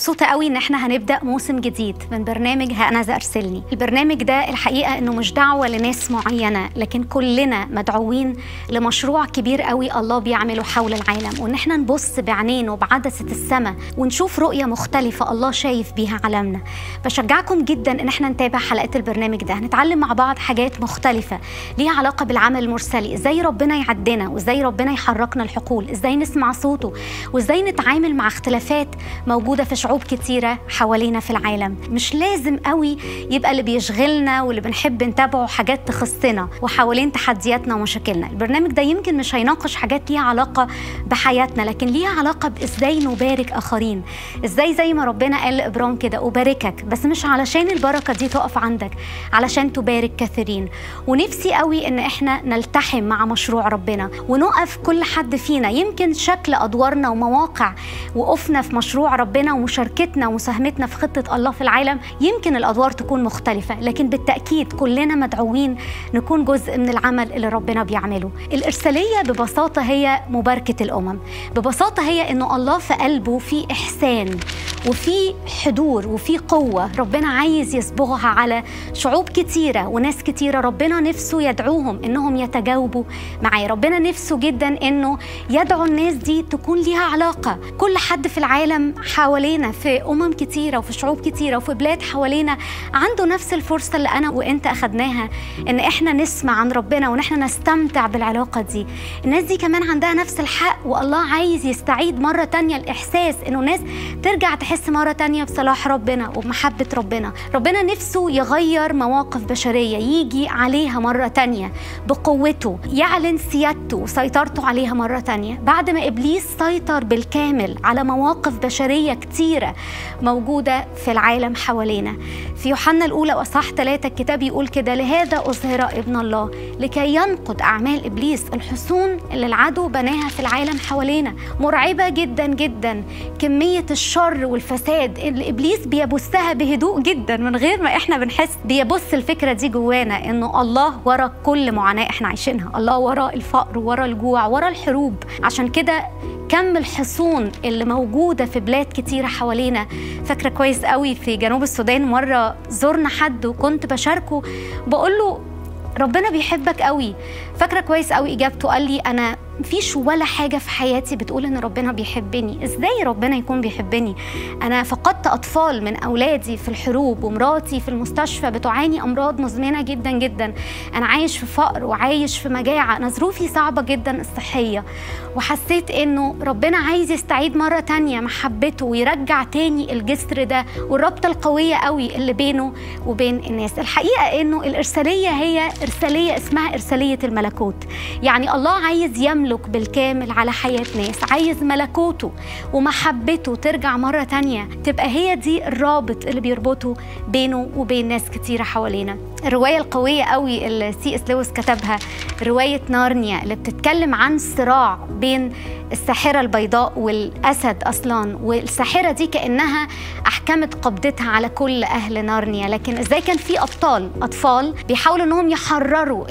مبسوطة قوي إن إحنا هنبدأ موسم جديد من برنامج هأنذا أرسلني البرنامج ده الحقيقة إنه مش دعوة لناس معينة لكن كلنا مدعوين لمشروع كبير قوي الله بيعمله حول العالم وإن إحنا نبص بعينين وبعدسة السماء ونشوف رؤية مختلفة الله شايف بيها عالمنا بشجعكم جدا إن إحنا نتابع حلقات البرنامج ده هنتعلم مع بعض حاجات مختلفة ليها علاقة بالعمل المرسلي إزاي ربنا يعدنا وإزاي ربنا يحركنا الحقول إزاي نسمع صوته وإزاي نتعامل مع اختلافات موجودة في شعوب كتيرة حوالينا في العالم مش لازم قوي يبقى اللي بيشغلنا واللي بنحب نتابعه حاجات تخصنا وحوالين تحدياتنا ومشاكلنا البرنامج ده يمكن مش هيناقش حاجات ليها علاقة بحياتنا لكن ليها علاقة بإزاي نبارك آخرين إزاي زي ما ربنا قال لإبرام كده أباركك بس مش علشان البركة دي تقف عندك علشان تبارك كثيرين ونفسي قوي إن إحنا نلتحم مع مشروع ربنا ونقف كل حد فينا يمكن شكل أدوارنا ومواقع وقفنا في مشروع ربنا ومشاركتنا ومساهمتنا في خطة الله في العالم يمكن الأدوار تكون مختلفة لكن بالتأكيد كلنا مدعوين نكون جزء من العمل اللي ربنا بيعمله الإرسالية ببساطة هي مباركة الأمم ببساطة هي إنه الله في قلبه في إحسان وفي حضور وفي قوة ربنا عايز يصبغها على شعوب كتيرة وناس كتيرة ربنا نفسه يدعوهم إنهم يتجاوبوا معاه ربنا نفسه جدا إنه يدعو الناس دي تكون ليها علاقة كل حد في العالم حوالينا في أمم كتيرة وفي شعوب كتيرة وفي بلاد حوالينا عنده نفس الفرصة اللي أنا وإنت أخدناها إن إحنا نسمع عن ربنا وإن إحنا نستمتع بالعلاقة دي الناس دي كمان عندها نفس الحق والله عايز يستعيد مرة تانية الإحساس إنه الناس ترجع تحس مرة تانية بصلاح ربنا وبمحبة ربنا ربنا نفسه يغير مواقف بشرية يجي عليها مرة تانية بقوته يعلن سيادته وسيطرته عليها مرة تانية بعد ما إبليس سيطر بالكامل على مواقف بشرية كتيرة موجودة في العالم حوالينا في يوحنا الأولى وأصح ثلاثة الكتاب يقول كده لهذا أظهر ابن الله لكي ينقض أعمال إبليس الحصون اللي العدو بناها في العالم حوالينا مرعبة جدا جدا كمية الشر والفساد اللي إبليس بيبثها بهدوء جدا من غير ما إحنا بنحس بيبث الفكرة دي جوانا إنه الله ورا كل معاناة إحنا عايشينها الله ورا الفقر ورا الجوع ورا الحروب عشان كده كم الحصون اللي موجودة في بلاد كتيرة حوالينا فاكرة كويس قوي في جنوب السودان مرة زرنا حد وكنت بشاركه بقول له ربنا بيحبك قوي فاكرة كويس قوي إجابته قال لي أنا مفيش ولا حاجة في حياتي بتقول إن ربنا بيحبني إزاي ربنا يكون بيحبني أنا فقدت أطفال من أولادي في الحروب ومراتي في المستشفى بتعاني أمراض مزمنة جدا جدا أنا عايش في فقر وعايش في مجاعة أنا ظروفي صعبة جدا الصحية وحسيت إنه ربنا عايز يستعيد مرة تانية محبته ويرجع تاني الجسر ده والرابطة القوية قوي اللي بينه وبين الناس الحقيقة إنه الإرسالية هي إرسالية اسمها إرسالية الملكوت يعني الله عايز يملك بالكامل على حياة ناس عايز ملكوته ومحبته ترجع مرة تانية تبقى هي دي الرابط اللي بيربطه بينه وبين ناس كتيرة حوالينا الرواية القوية قوي اللي سي اس لويس كتبها رواية نارنيا اللي بتتكلم عن صراع بين الساحرة البيضاء والأسد أصلا والساحرة دي كأنها أحكمت قبضتها على كل أهل نارنيا لكن إزاي كان في أبطال أطفال بيحاولوا أنهم يحرروا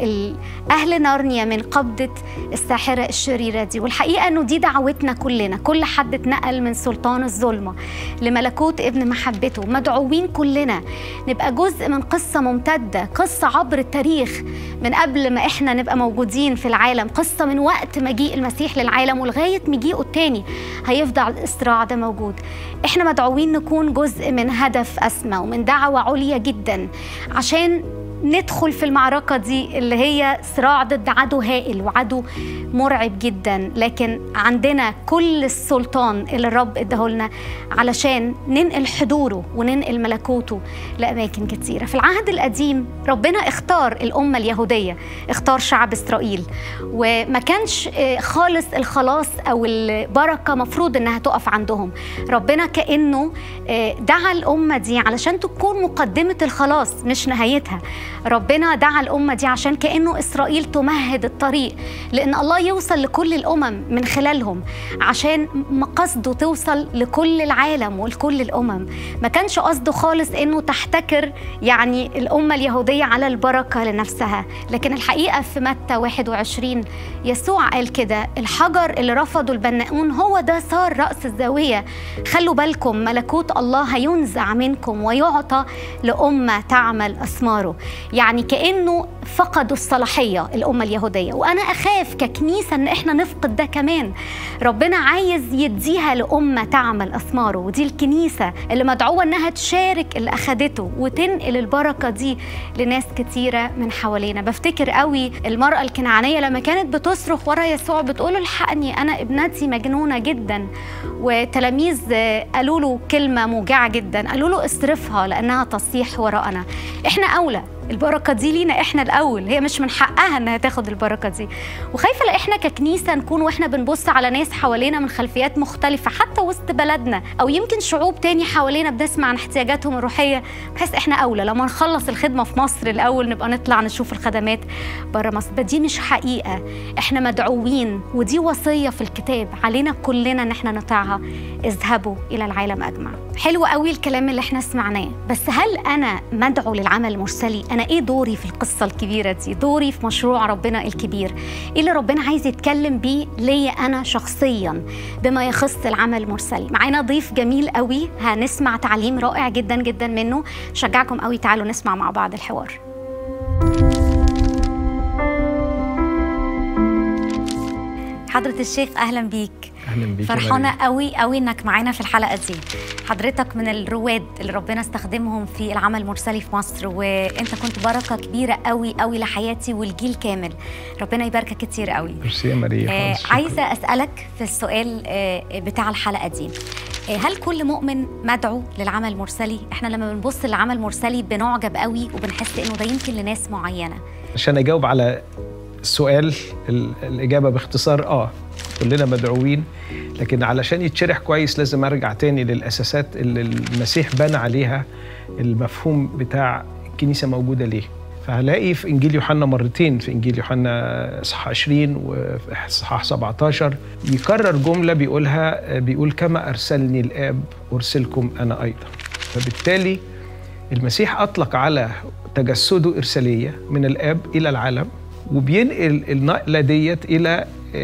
أهل نارنيا من قبضة الساحرة الشريرة دي والحقيقة أنه دي دعوتنا كلنا كل حد اتنقل من سلطان الظلمة لملكوت ابن محبته مدعوين كلنا نبقى جزء من قصة ممتدة قصة عبر التاريخ من قبل ما إحنا نبقى موجودين في العالم قصة من وقت مجيء المسيح للعالم ولغاية مجيئه التاني هيفضل الصراع ده موجود إحنا مدعوين نكون جزء من هدف أسمى ومن دعوة عليا جدا عشان ندخل في المعركة دي اللي هي صراع ضد عدو هائل وعدو مرعب جدا لكن عندنا كل السلطان اللي الرب اداهولنا علشان ننقل حضوره وننقل ملكوته لأماكن كتيرة في العهد القديم ربنا اختار الأمة اليهودية اختار شعب إسرائيل وما كانش خالص الخلاص أو البركة مفروض إنها تقف عندهم ربنا كأنه دعا الأمة دي علشان تكون مقدمة الخلاص مش نهايتها ربنا دعا الأمة دي عشان كأنه إسرائيل تمهد الطريق لأن الله يوصل لكل الأمم من خلالهم عشان قصده توصل لكل العالم ولكل الأمم ما كانش قصده خالص أنه تحتكر يعني الأمة اليهودية على البركة لنفسها لكن الحقيقة في متى 21 يسوع قال كده الحجر اللي رفضه البناؤون هو ده صار رأس الزاوية خلوا بالكم ملكوت الله هينزع منكم ويعطى لأمة تعمل أثماره يعني كأنه فقدوا الصلاحية الأمة اليهودية وأنا أخاف ككنيسة أن إحنا نفقد ده كمان ربنا عايز يديها لأمة تعمل أثماره ودي الكنيسة اللي مدعوة أنها تشارك اللي أخدته وتنقل البركة دي لناس كتيرة من حوالينا بفتكر قوي المرأة الكنعانية لما كانت بتصرخ ورا يسوع بتقول الحقني أنا ابنتي مجنونة جدا وتلاميذ قالوا له كلمة موجعة جدا قالوا له اصرفها لأنها تصيح وراءنا إحنا أولى البركه دي لينا احنا الاول هي مش من حقها انها تاخد البركه دي وخايفه لا احنا ككنيسه نكون واحنا بنبص على ناس حوالينا من خلفيات مختلفه حتى وسط بلدنا او يمكن شعوب تاني حوالينا بنسمع عن احتياجاتهم الروحيه بحيث احنا اولى لما نخلص الخدمه في مصر الاول نبقى نطلع نشوف الخدمات بره مصر دي مش حقيقه احنا مدعوين ودي وصيه في الكتاب علينا كلنا ان احنا نطيعها اذهبوا الى العالم اجمع حلو قوي الكلام اللي احنا سمعناه بس هل انا مدعو للعمل المرسلي انا ايه دوري في القصه الكبيره دي دوري في مشروع ربنا الكبير ايه اللي ربنا عايز يتكلم بيه ليا انا شخصيا بما يخص العمل المرسلي معانا ضيف جميل قوي هنسمع تعليم رائع جدا جدا منه شجعكم قوي تعالوا نسمع مع بعض الحوار حضرة الشيخ أهلا بيك اهلا بيك فرحانة قوي قوي إنك معانا في الحلقة دي حضرتك من الرواد اللي ربنا استخدمهم في العمل المرسلي في مصر وانت كنت بركه كبيره قوي قوي لحياتي والجيل كامل ربنا يباركك كتير قوي ميرسي يا ماريا آه عايزه اسالك في السؤال آه بتاع الحلقه دي آه هل كل مؤمن مدعو للعمل المرسلي احنا لما بنبص للعمل المرسلي بنعجب قوي وبنحس انه ده يمكن لناس معينه عشان اجاوب على السؤال الاجابه باختصار اه كلنا مدعوين لكن علشان يتشرح كويس لازم ارجع تاني للاساسات اللي المسيح بنى عليها المفهوم بتاع الكنيسه موجوده ليه فهلاقي في انجيل يوحنا مرتين في انجيل يوحنا اصحاح 20 وفي اصحاح 17 يكرر جمله بيقولها بيقول كما ارسلني الاب ارسلكم انا ايضا فبالتالي المسيح اطلق على تجسده ارساليه من الاب الى العالم وبينقل النقله ديت الى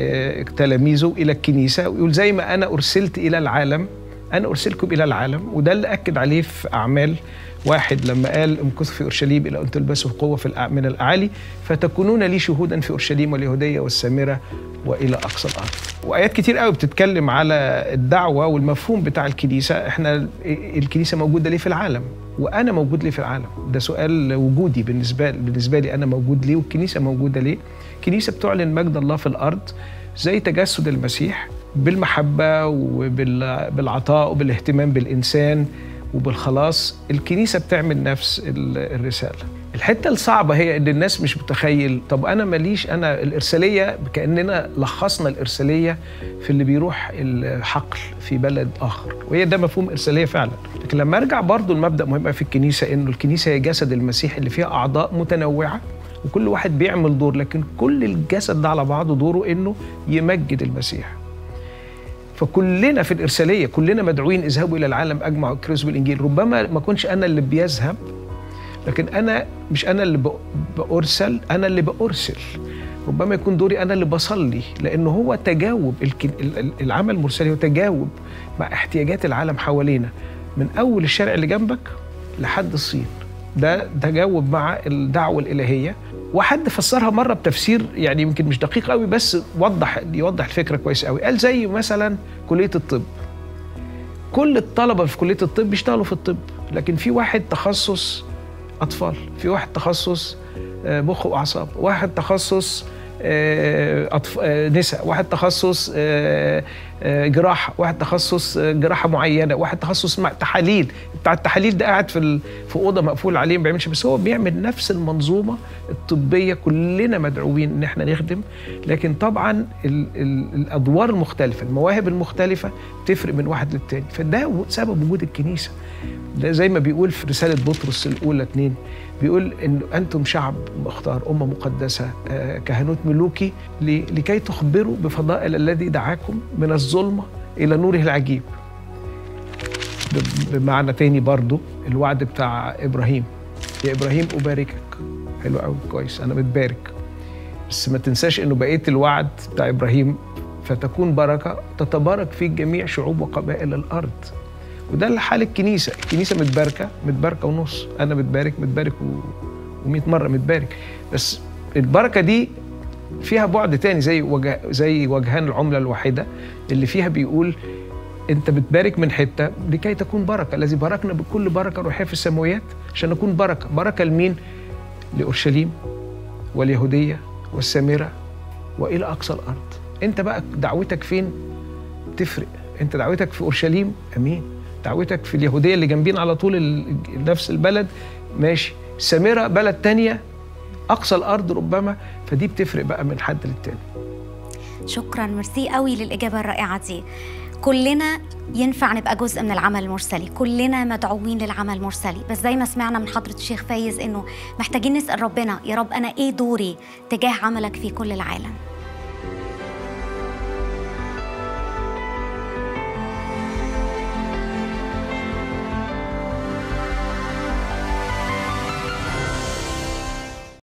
تلاميذه الى الكنيسه ويقول زي ما انا ارسلت الى العالم انا ارسلكم الى العالم وده اللي اكد عليه في اعمال واحد لما قال امكثوا في اورشليم الى ان تلبسوا القوه في من الاعالي فتكونون لي شهودا في اورشليم واليهوديه والسامره والى اقصى الارض. وايات كتير قوي بتتكلم على الدعوه والمفهوم بتاع الكنيسه احنا الكنيسه موجوده ليه في العالم وانا موجود ليه في العالم ده سؤال وجودي بالنسبه بالنسبه لي انا موجود ليه والكنيسه موجوده ليه الكنيسه بتعلن مجد الله في الارض زي تجسد المسيح بالمحبه وبالعطاء وبالاهتمام بالانسان وبالخلاص الكنيسه بتعمل نفس الرساله الحته الصعبه هي ان الناس مش متخيل طب انا ماليش انا الارساليه كاننا لخصنا الارساليه في اللي بيروح الحقل في بلد اخر وهي ده مفهوم ارساليه فعلا لكن لما ارجع برضو المبدا مهم في الكنيسه انه الكنيسه هي جسد المسيح اللي فيها اعضاء متنوعه وكل واحد بيعمل دور لكن كل الجسد ده على بعضه دوره انه يمجد المسيح فكلنا في الارساليه كلنا مدعوين اذهبوا الى العالم اجمع وكرزوا بالانجيل ربما ما كنش انا اللي بيذهب لكن انا مش انا اللي بارسل انا اللي بارسل ربما يكون دوري انا اللي بصلي لانه هو تجاوب العمل المرسلي هو تجاوب مع احتياجات العالم حوالينا من اول الشارع اللي جنبك لحد الصين ده تجاوب مع الدعوه الالهيه وحد فسرها مره بتفسير يعني يمكن مش دقيق قوي بس وضح يوضح الفكره كويس قوي قال زي مثلا كليه الطب كل الطلبه في كليه الطب بيشتغلوا في الطب لكن في واحد تخصص اطفال في واحد تخصص مخ واعصاب واحد تخصص أطف... نساء واحد تخصص آه، جراحه واحد تخصص آه، جراحه معينه واحد تخصص مع تحاليل بتاع التحاليل ده قاعد في ال- في اوضه مقفول عليه ما بيعملش بس هو بيعمل نفس المنظومه الطبيه كلنا مدعوين ان احنا نخدم لكن طبعا ال ال الادوار المختلفه المواهب المختلفه تفرق من واحد للتاني فده و- سبب وجود الكنيسه ده زي ما بيقول في رساله بطرس الاولى اتنين بيقول ان انتم شعب مختار امه مقدسه آه، كهنوت ملوكي ل- لكي تخبروا بفضائل الذي دعاكم من الظلمه الى نوره العجيب ب- بمعنى تاني برضو الوعد بتاع ابراهيم يا ابراهيم اباركك حلو قوي كويس انا متبارك بس ما تنساش انه بقيه الوعد بتاع ابراهيم فتكون بركه تتبارك فيك جميع شعوب وقبائل الارض وده اللي حال الكنيسه الكنيسه متباركه متباركه ونص انا متبارك متبارك و... و100 مره متبارك بس البركه دي فيها بعد تاني زي وجه زي وجهان العمله الواحده اللي فيها بيقول انت بتبارك من حته لكي تكون بركه الذي باركنا بكل بركه روحيه في السماويات عشان نكون بركه بركه لمين لاورشليم واليهوديه والسامره والى اقصى الارض انت بقى دعوتك فين تفرق انت دعوتك في اورشليم امين دعوتك في اليهوديه اللي جنبين على طول ال- نفس البلد ماشي سامره بلد تانية اقصى الارض ربما فدي بتفرق بقى من حد للتاني شكرا ميرسي قوي للاجابه الرائعه دي كلنا ينفع نبقى جزء من العمل المرسلي كلنا مدعوين للعمل المرسلي بس زي ما سمعنا من حضرة الشيخ فايز انه محتاجين نسأل ربنا يا رب انا ايه دوري تجاه عملك في كل العالم